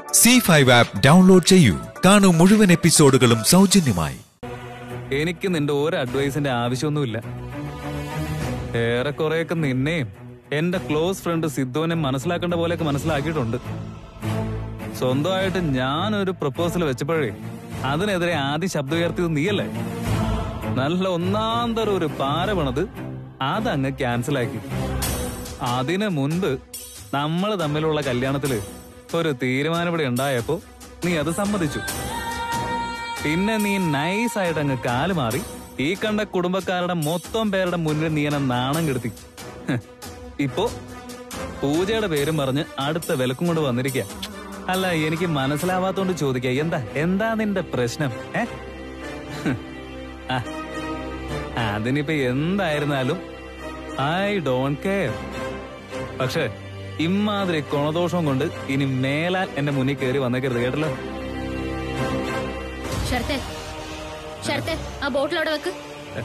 C five app download ചെയ്യൂ കാണൂ മുഴുവൻ എപ്പിസോഡുകളും സൗജന്യമായി എനിക്ക് നിന്റെ ഒരു അഡ്വൈസിന്റെ ആവശ്യമൊന്നുമില്ല ഏറെക്കുറെയൊക്കെ നിന്നെയും എന്റെ ക്ലോസ് ഫ്രണ്ട് സിദ്ധുവിനെ മനസ്സിലാക്കേണ്ട പോലെയൊക്കെ മനസ്സിലാക്കിയിട്ടുണ്ട് സ്വന്തമായിട്ട് ഞാനൊരു പ്രപ്പോസൽ വെച്ചപ്പോഴേ അതിനെതിരെ ആദ്യം ശബ്ദം ഉയർത്തിയത് നീയല്ലേ നല്ല ഒന്നാം തരം ഒരു പാര പണത് അതങ്ങ് ക്യാൻസലാക്കി അതിന് മുൻപ് നമ്മൾ തമ്മിലുള്ള കല്യാണത്തില് ഒരു തീരുമാനം ഇവിടെ ഉണ്ടായപ്പോ നീ അത് സമ്മതിച്ചു പിന്നെ നീ നൈസായിട്ട് അങ്ങ് കാല് മാറി ഈ കണ്ട കുടുംബക്കാരുടെ മൊത്തം പേരുടെ മുന്നിൽ നീ എന്നെ നാണം കെടുത്തി ഹ്. ഇപ്പോ പൂജയുടെ പേരും പറഞ്ഞ് അടുത്ത വിലക്കും കൊണ്ട് വന്നിരിക്കുക അല്ല എനിക്ക് മനസ്സിലാവാത്തോണ്ട് ചോദിക്കുക എന്താ എന്താ നിന്റെ പ്രശ്നം ഏ ഹ്. ആ. അതിനിപ്പോ എന്തായിരുന്നാലും ഐ ഡോണ്ട് കെയർ പക്ഷേ ഇമാതിരി ഗുണദോഷം കൊണ്ട് ഇനി മേലാൽ എന്റെ മുന്നിൽ കയറി വന്നേക്കരുത് കേട്ടല്ലോ ഷർത്തെ ഷർത്തെ ആ ബോട്ടിൽ അവിടെ വെക്ക്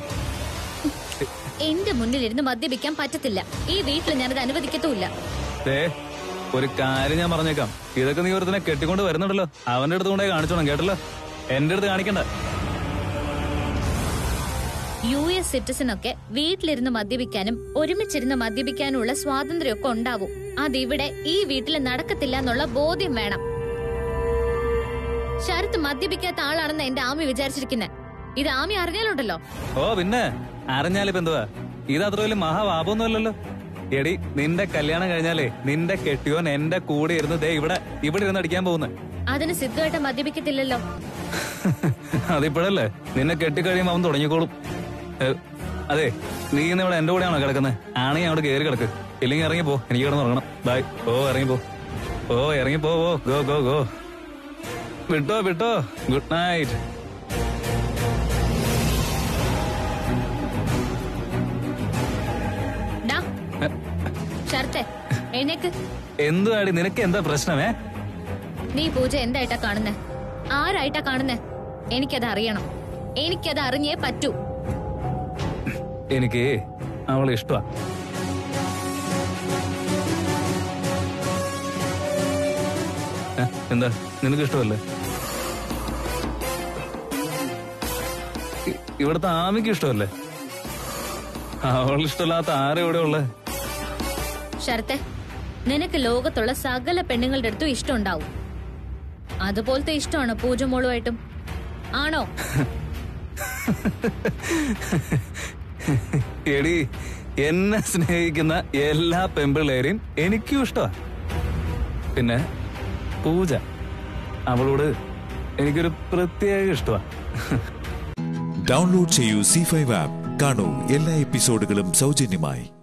എന്റെ മുന്നിലിരുന്ന് മദ്യപിക്കാൻ പറ്റത്തില്ല ഈ വീട്ടിൽ ഞാനത് അനുവദിക്കത്തുമില്ല ദേ, ഒരു കാര്യം ഞാൻ പറഞ്ഞേക്കാം ഇതൊക്കെ നീ ഒരുത്തിനെ കെട്ടിക്കൊണ്ട് വരുന്നുണ്ടല്ലോ അവന്റെ അടുത്ത് കൊണ്ടേ കാണിച്ചോണം കേട്ടല്ലോ എന്റെ അടുത്ത് കാണിക്കണ്ട യു എസ് സിറ്റിസൺ ഒക്കെ വീട്ടിലിരുന്ന് മദ്യപിക്കാനും ഒരുമിച്ചിരുന്ന് മദ്യപിക്കാനുള്ള സ്വാതന്ത്ര്യമൊക്കെ ഉണ്ടാവും അതിവിടെ ഈ വീട്ടിൽ നടക്കത്തില്ല എന്നുള്ള ബോധ്യം വേണം ശരത്ത് മദ്യപിക്കാത്ത ആളാണെന്ന് എന്റെ ആമി വിചാരിച്ചിരിക്കുന്നെ ഇത് ആമി അറിഞ്ഞാലുണ്ടല്ലോ ഓ പിന്നെ അറിഞ്ഞാലിപ്പോ എന്തുവാ ഇത് അത്ര വലിയ മഹാപാപമൊന്നുമല്ലല്ലോ എടി നിന്റെ കല്യാണം കഴിഞ്ഞാലേ നിന്റെ കെട്ടിയോൻ എന്റെ കൂടെ ഇരുന്ന് ദേ ഇവിടെ ഇവിടെ ഇരുന്ന് അടിക്കാൻ പോകുന്നത് അതിന് സിദ്ധുവായിട്ട് മദ്യപിക്കത്തില്ലല്ലോ അതിപ്പോഴല്ലേ നിന്നെ കെട്ടിക്കഴിയുമ്പോ അവൻ തുടങ്ങിക്കോളും ഏ, അതെ നീ ഇന്ന് ഇവിടെ എന്റെ കൂടെയാണോ കിടക്കുന്നത് ആണെങ്കിൽ അവിടെ കയറി കിടക്ക് ഇല്ലെങ്കിൽ ഇറങ്ങിപ്പോ എനിക്ക് കിടന്ന് ഉറങ്ങണം ബൈ ഓ ഇറങ്ങിപ്പോ ഓ ഇറങ്ങിപ്പോ ഓ ഗോ ഗോ ഗോ വിട്ടോ വിട്ടോ ഗുഡ് നൈറ്റ് ഡാ ഷർത്തെ എഴുന്നേക്ക് എന്തുവാടി നിനക്ക് എന്താ പ്രശ്നമേ നീ പൂജ എന്തായിട്ടാ കാണുന്നേ ആരായിട്ടാ കാണുന്നേ എനിക്കത് അറിയണം എനിക്കത് അറിഞ്ഞേ പറ്റൂ എനിക്ക് അവളെ ഇഷ്ടമാ ഏ, എന്താ നിനക്ക് ഇഷ്ടമല്ലേ ഇ- ഇവിടുത്തെ ആമിക്ക് ഇഷ്ടമല്ലേ അവൾ ഇഷ്ടമില്ലാത്ത ആരും ഇവിടെ ഉള്ളേ ശരത്തെ നിനക്ക് ലോകത്തുള്ള സകല പെണ്ണുങ്ങളുടെ അടുത്തും ഇഷ്ടം ഉണ്ടാവും അതുപോലത്തെ ഇഷ്ടമാണ് പൂജ മോളുമായിട്ടും ആണോ എടി എന്നെ സ്നേഹിക്കുന്ന എല്ലാ പെമ്പിള്ളേരെയും എനിക്കും ഇഷ്ടമാ പിന്നെ പൂജ അവളോട് എനിക്കൊരു പ്രത്യേക ഇഷ്ടമാ ഡൗൺലോഡ് ചെയ്യൂ സി ഫൈവ് ആപ്പ് കാണൂ എല്ലാ എപ്പിസോഡുകളും സൗജന്യമായി